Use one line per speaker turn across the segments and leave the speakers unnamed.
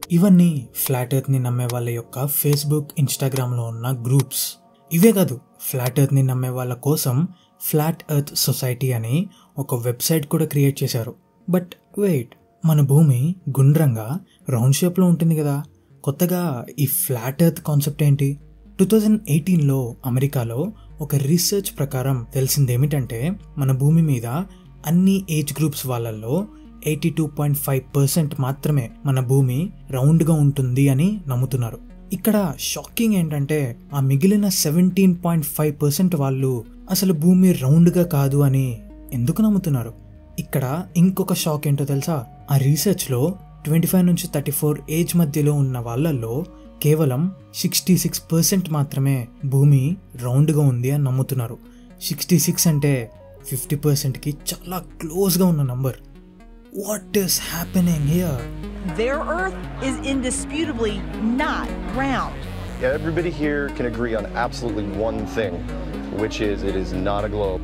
ఇవన్నీ ఫ్లాట్ ఎర్త్ని నమ్మే వాళ్ళ యొక్క ఫేస్బుక్ ఇన్స్టాగ్రామ్లో ఉన్న గ్రూప్స్ ఇవే కాదు ఫ్లాట్ ఎర్త్ని నమ్మే వాళ్ళ కోసం ఫ్లాట్ ఎర్త్ సొసైటీ అని ఒక వెబ్సైట్ కూడా క్రియేట్ చేశారు బట్ వెయిట్ మన భూమి గుండ్రంగా రౌండ్ షేప్లో ఉంటుంది కదా కొత్తగా ఈ ఫ్లాట్ ఎర్త్ కాన్సెప్ట్ ఏంటి టూ థౌజండ్ ఎయిటీన్లో అమెరికాలో ఒక రీసెర్చ్ ప్రకారం తెలిసింది ఏమిటంటే మన భూమి మీద అన్ని ఏజ్ గ్రూప్స్ వాళ్ళల్లో eighty two point five percent మాత్రమే మన భూమి రౌండ్గా ఉంటుంది అని నమ్ముతున్నారు ఇక్కడ షాకింగ్ ఏంటంటే ఆ మిగిలిన సెవెంటీన్ పాయింట్ ఫైవ్ పర్సెంట్ వాళ్ళు అసలు భూమి రౌండ్గా కాదు అని ఎందుకు నమ్ముతున్నారు ఇక్కడ ఇంకొక షాక్ ఏంటో తెలుసా ఆ రీసెర్చ్లో ట్వంటీ ఫైవ్ నుంచి థర్టీ ఫోర్ ఏజ్ మధ్యలో ఉన్న వాళ్ళల్లో కేవలం సిక్స్టీ సిక్స్ పర్సెంట్ మాత్రమే భూమి రౌండ్గా ఉంది అని నమ్ముతున్నారు సిక్స్టీ సిక్స్ అంటే ఫిఫ్టీ పర్సెంట్కి చాలా క్లోజ్గా ఉన్న number what is happening here
Their Earth is indisputably not round.
Yeah, everybody here can agree on absolutely one thing, which is it is not a globe.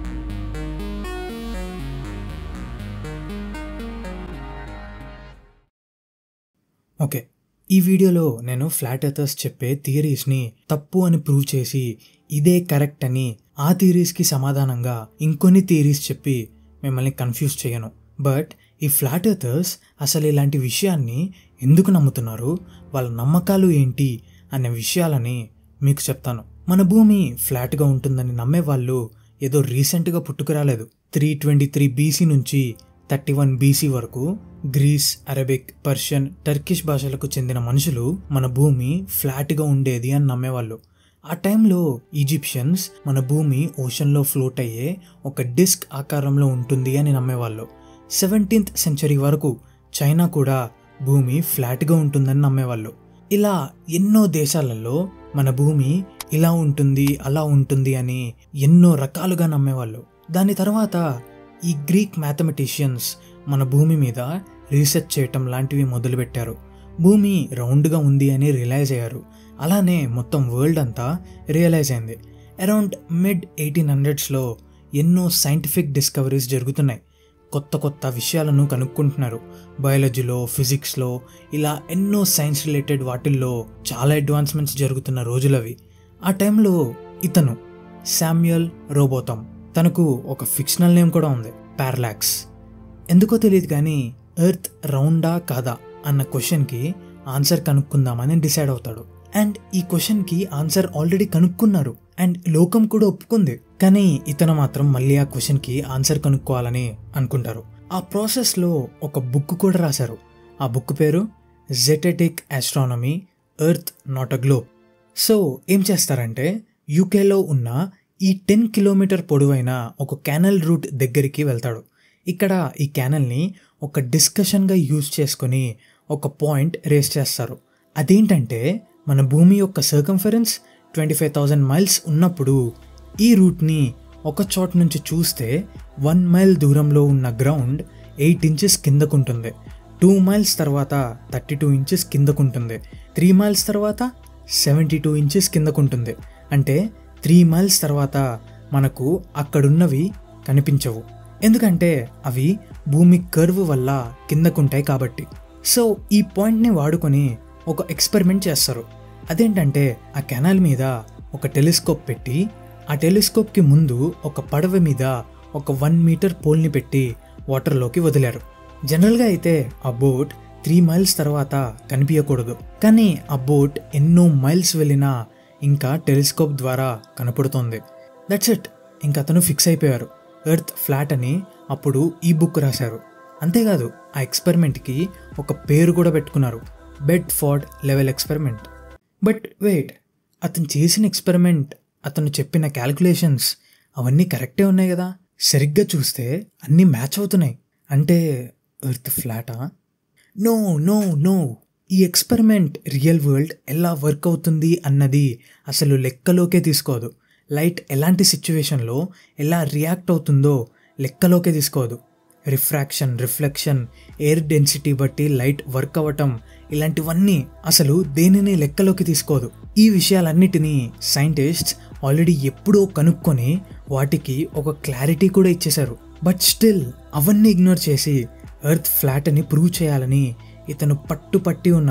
Okay ఈ వీడియోలో నేను flat earthers చెప్పే థియరీస్ని తప్పు అని ప్రూవ్ చేసి ఇదే correct అని ఆ థియరీస్కి సమాధానంగా ఇంకొన్ని థియరీస్ చెప్పి మిమ్మల్ని కన్ఫ్యూజ్ చేయను బట్ ఈ ఫ్లాట్ ఎర్తర్స్ అసలు ఇలాంటి విషయాన్ని ఎందుకు నమ్ముతున్నారు వాళ్ళ నమ్మకాలు ఏంటి అనే విషయాలని మీకు చెప్తాను మన భూమి ఫ్లాట్గా ఉంటుందని నమ్మే వాళ్ళు ఏదో రీసెంట్గా పుట్టుకురాలేదు త్రీ ట్వంటీ త్రీ బీసీ నుంచి థర్టీ వన్ బీసీ వరకు గ్రీస్ అరబిక్ పర్షియన్ టర్కిష్ భాషలకు చెందిన మనుషులు మన భూమి ఫ్లాట్గా ఉండేది అని నమ్మేవాళ్ళు ఆ టైంలో ఈజిప్షియన్స్ మన భూమి ఓషన్లో ఫ్లోట్ అయ్యే ఒక డిస్క్ ఆకారంలో ఉంటుంది అని నమ్మేవాళ్ళు సెవెంటీన్త్ సెంచరీ వరకు చైనా కూడా భూమి ఫ్లాట్గా ఉంటుందని నమ్మేవాళ్ళు ఇలా ఎన్నో దేశాలలో మన భూమి ఇలా ఉంటుంది అలా ఉంటుంది అని ఎన్నో రకాలుగా నమ్మేవాళ్ళు దాని తర్వాత ఈ గ్రీక్ మ్యాథమెటిషియన్స్ మన భూమి మీద రీసెర్చ్ చేయటం లాంటివి మొదలుపెట్టారు భూమి రౌండ్గా ఉంది అని రియలైజ్ అయ్యారు అలానే మొత్తం వరల్డ్ అంతా రియలైజ్ అయింది అరౌండ్ మిడ్ ఎయిటీన్ హండ్రెడ్స్లో ఎన్నో సైంటిఫిక్ డిస్కవరీస్ జరుగుతున్నాయి కొత్త కొత్త విషయాలను కనుక్కుంటున్నారు బయాలజీలో ఫిజిక్స్లో ఇలా ఎన్నో సైన్స్ రిలేటెడ్ వాటిల్లో చాలా అడ్వాన్స్మెంట్స్ జరుగుతున్న రోజులవి ఆ టైంలో ఇతను శామ్యుయల్ రోబోతమ్ తనకు ఒక ఫిక్షనల్ నేమ్ కూడా ఉంది పారలాక్స్ ఎందుకో తెలియదు కానీ ఎర్త్ రౌండా కాదా అన్న క్వశ్చన్కి ఆన్సర్ కనుక్కుందామని డిసైడ్ అవుతాడు అండ్ ఈ క్వశ్చన్కి ఆన్సర్ ఆల్రెడీ కనుక్కున్నారు అండ్ లోకం కూడా ఒప్పుకుంది కానీ ఇతను మాత్రం మళ్ళీ ఆ క్వశ్చన్కి ఆన్సర్ కనుక్కోవాలని అనుకుంటారు ఆ ప్రాసెస్లో ఒక బుక్ కూడా రాశారు ఆ బుక్ పేరు zetetic astronomy earth not a globe so ఏం చేస్తారంటే యూకేలో ఉన్న ఈ టెన్ కిలోమీటర్ పొడవైన ఒక క్యానల్ రూట్ దగ్గరికి వెళ్తాడు ఇక్కడ ఈ క్యానల్ని ఒక డిస్కషన్గా యూజ్ చేసుకొని ఒక పాయింట్ రేస్ చేస్తారు అదేంటంటే మన భూమి యొక్క circumference twenty five thousand miles ఉన్నప్పుడు ఈ రూట్ని ఒక చోట నుంచి చూస్తే వన్ మైల్ దూరంలో ఉన్న గ్రౌండ్ ఎయిట్ ఇంచెస్ కిందకుంటుంది టూ మైల్స్ తర్వాత థర్టీ టూ ఇంచెస్ కిందకుంటుంది త్రీ మైల్స్ తర్వాత సెవెంటీ టూ ఇంచెస్ కిందకుంటుంది అంటే త్రీ మైల్స్ తర్వాత మనకు అక్కడున్నవి కనిపించవు ఎందుకంటే అవి భూమి కర్వ్ వల్ల కిందకుంటాయి కాబట్టి సో ఈ పాయింట్ని వాడుకొని ఒక ఎక్స్పెరిమెంట్ చేస్తారు అదేంటంటే ఆ కెనాల్ మీద ఒక టెలిస్కోప్ పెట్టి ఆ టెలిస్కోప్కి ముందు ఒక పడవ మీద ఒక వన్ మీటర్ పోల్ని పెట్టి వాటర్లోకి వదిలారు జనరల్గా అయితే ఆ బోట్ త్రీ మైల్స్ తర్వాత కనిపించకూడదు కానీ ఆ బోట్ ఎన్నో మైల్స్ వెళ్ళినా ఇంకా టెలిస్కోప్ ద్వారా కనపడుతోంది దట్స్ ఇట్ ఇంక అతను ఫిక్స్ అయిపోయారు ఎర్త్ ఫ్లాట్ అని అప్పుడు ఈ బుక్ రాశారు అంతేకాదు ఆ ఎక్స్పెరిమెంట్కి ఒక పేరు కూడా పెట్టుకున్నారు Bedford level experiment but wait అతను చేసిన ఎక్స్పెరిమెంట్ అతను చెప్పిన క్యాలిక్యులేషన్స్ అవన్నీ కరెక్టే ఉన్నాయి కదా సరిగ్గా చూస్తే అన్నీ మ్యాచ్ అవుతున్నాయి అంటే ఎర్త్ ఫ్లాటా నో నో నో ఈ ఎక్స్పెరిమెంట్ రియల్ వరల్డ్ ఎలా వర్క్ అవుతుంది అన్నది అసలు లెక్కలోకే తీసుకోదు లైట్ ఎలాంటి సిచ్యువేషన్లో ఎలా రియాక్ట్ అవుతుందో లెక్కలోకే తీసుకోదు రిఫ్రాక్షన్ రిఫ్లెక్షన్ ఎయిర్ డెన్సిటీ బట్టి లైట్ వర్క్ అవ్వటం ఇలాంటివన్నీ అసలు దేనిని లెక్కలోకి తీసుకోదు ఈ విషయాలన్నిటినీ సైంటిస్ట్స్ ఆల్రెడీ ఎప్పుడో కనుక్కొని వాటికి ఒక క్లారిటీ కూడా ఇచ్చేశారు బట్ స్టిల్ అవన్నీ ఇగ్నోర్ చేసి ఎర్త్ ఫ్లాట్ అని ప్రూవ్ చేయాలని ఇతను పట్టుపట్టి ఉన్నారు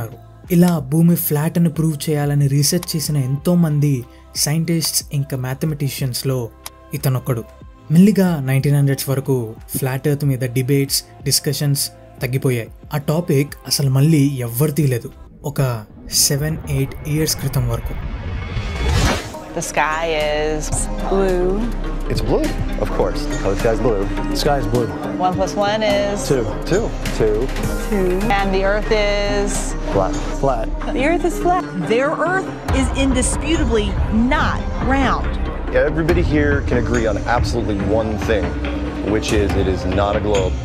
ఇలా భూమి ఫ్లాట్ అని ప్రూవ్ చేయాలని రీసెర్చ్ చేసిన ఎంతోమంది సైంటిస్ట్స్ ఇంకా మ్యాథమెటిషియన్స్లో ఇతనొక్కడు మెల్లిగా నైన్టీన్ హండ్రెడ్స్ వరకు ఫ్లాట్ ఎర్త్ మీద డిబేట్స్ డిస్కషన్స్ తగ్గిపోయాయి ఆ టాపిక్ అసలు మళ్ళీ ఎవ్వరు తీయలేదు ఒక సెవెన్ ఎయిట్ ఇయర్స్ క్రితం వరకు
The sky is blue.
It's blue, of course. Oh, the sky's blue.
The sky's blue.
One plus one is
Two.
Two. Two.
And the earth is
Flat.
Flat.
the earth is flat.
Their Earth is indisputably not round.
Everybody here can agree on absolutely one thing, which is it is not a globe.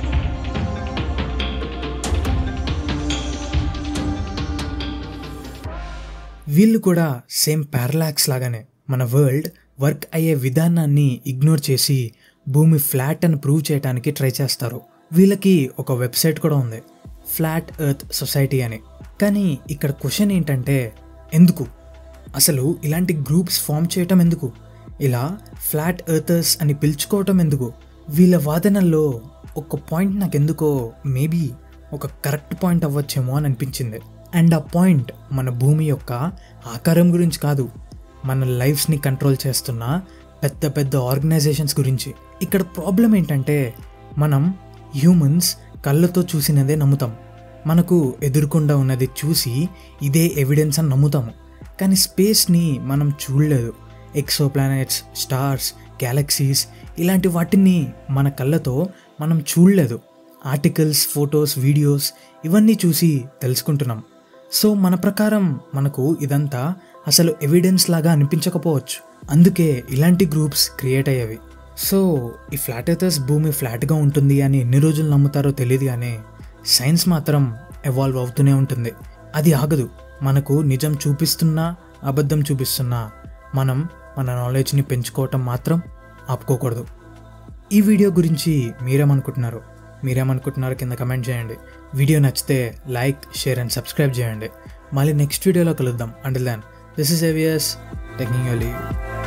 వీళ్ళు కూడా same parallax లాగానే మన world work అయ్యే విధానాన్ని ignore చేసి భూమి flat అని prove చేయడానికి ట్రై చేస్తారు వీళ్ళకి ఒక వెబ్సైట్ కూడా ఉంది ఫ్లాట్ ఎర్త్ సొసైటీ అని కానీ ఇక్కడ క్వశ్చన్ ఏంటంటే ఎందుకు అసలు ఇలాంటి గ్రూప్స్ ఫామ్ చేయటం ఎందుకు ఇలా ఫ్లాట్ ఎర్తర్స్ అని పిలుచుకోవటం ఎందుకు వీళ్ళ వాదనల్లో ఒక పాయింట్ నాకు ఎందుకో మేబీ ఒక కరెక్ట్ పాయింట్ అవ్వచ్చేమో అని అనిపించింది అండ్ ఆ పాయింట్ మన భూమి యొక్క ఆకారం గురించి కాదు మన లైఫ్స్ని కంట్రోల్ చేస్తున్న పెద్ద పెద్ద ఆర్గనైజేషన్స్ గురించి ఇక్కడ ప్రాబ్లం ఏంటంటే మనం హ్యూమన్స్ కళ్ళతో చూసినదే నమ్ముతాం మనకు ఎదురుకుండా ఉన్నది చూసి ఇదే ఎవిడెన్స్ అని నమ్ముతాము కానీ స్పేస్ని మనం చూడలేదు ఎక్సో ప్లానెట్స్ స్టార్స్ గ్యాలక్సీస్ ఇలాంటి వాటిని మన కళ్ళతో మనం చూడలేదు ఆర్టికల్స్ ఫొటోస్ వీడియోస్ ఇవన్నీ చూసి తెలుసుకుంటున్నాం సో మన ప్రకారం మనకు ఇదంతా అసలు ఎవిడెన్స్ లాగా అనిపించకపోవచ్చు అందుకే ఇలాంటి గ్రూప్స్ క్రియేట్ అయ్యేవి సో ఈ ఫ్లాట్ ఎర్తర్స్ భూమి ఫ్లాట్గా ఉంటుంది అని ఎన్ని రోజులు నమ్ముతారో తెలియదు కానీ సైన్స్ మాత్రం ఎవాల్వ్ అవుతూనే ఉంటుంది అది ఆగదు మనకు నిజం చూపిస్తున్నా అబద్ధం చూపిస్తున్నా మనం మన నాలెడ్జ్ని పెంచుకోవటం మాత్రం ఆపుకోకూడదు ఈ వీడియో గురించి మీరేమనుకుంటున్నారు మీరేమనుకుంటున్నారు కింద కమెంట్ చేయండి వీడియో నచ్చితే లైక్ షేర్ అండ్ సబ్స్క్రైబ్ చేయండి మళ్ళీ నెక్స్ట్ వీడియోలో కలుద్దాం until then this is Avius technically